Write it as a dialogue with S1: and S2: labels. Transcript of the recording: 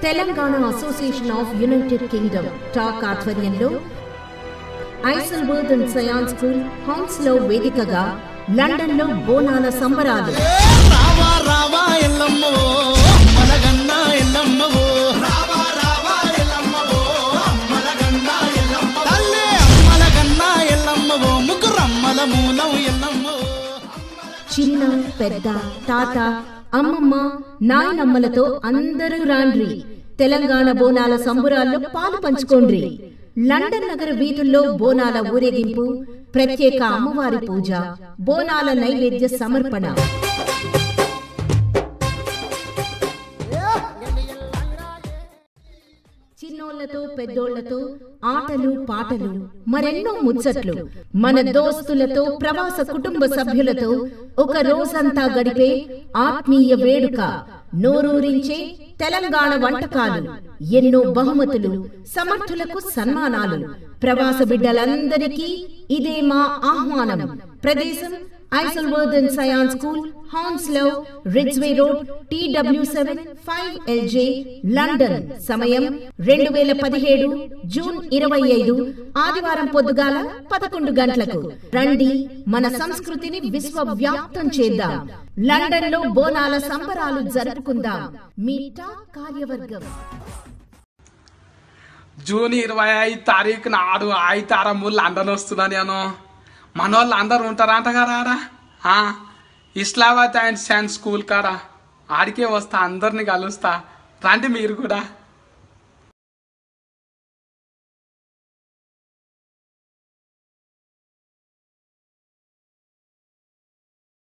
S1: Telangana association of United Kingdom TAUK ఆధ్వర్యంలో ఐసల్బర్గ్ and Syon school Hounslow వేదికగా London లో బోనాల సంబరాలు
S2: రావా రావా ఎల్లమ్మో అమ్మలగన్న ఎల్లమ్మవో రావా రావా ఎల్లమ్మవో అమ్మలగన్న ఎల్లమ్మ తల్లే అమ్మలగన్న ఎల్లమ్మవో ముగ్గురమ్మల మూలం ఎల్లమ్మో
S1: చిన్న పెద్ద తాత అమ్మమ్మ నాయనమ్మలతో అందరూ రాండ్రి తెలంగాణ బోనాల సంబురాల్లో పాలు పంచుకోండ్రి లండన్ నగర వీధుల్లో బోనాల ఊరేగింపు ప్రత్యేక అమ్మవారి పూజ బోనాల నైవేద్య సమర్పణ చిన్నోళ్లతో పెద్దోళ్లతో ఆటలు పాటలు మరెన్నో ముచ్చట్లు మన దోస్తులతో ప్రవాస కుటుంబ సభ్యులతో ఒక రోజంతా గడిపే ఆత్మీయ వేడుక నోరూరించే తెలంగాణ వంటకాలు ఎన్నో బహుమతులు సమర్థులకు సన్మానాలు ప్రవాస బిడ్డలందరికీ ఇదే మా ఆహ్వానం ప్రదేశం Isleworth and Syon school Hounslow Ridgeway road TW seven five LJ London సమయం రెండు వేల పదిహేడు జూన్ ఇరవై ఐదు ఆదివారం పొద్దుగాల పదకొండు గంటలకు రండి మన సంస్కృతిని విశ్వవ్యాప్తం చేద్దాం లండన్ లో బోనాల సంబరాలు జరుపుకుందాం మీ టాక్ కార్యవర్గం
S3: జూన్ ఇరవై ఐదు తారీఖు నాడు ఆయితారము లండన్ వస్తున్నా నేను మన వాళ్ళు అందరు ఉంటారంట కదా ఆడ ఆ, ఇస్లామాబాద్ అండ్ సైన్స్ స్కూల్ కాడ ఆడికే వస్తా అందరిని కలుస్తా రండి మీరు కూడా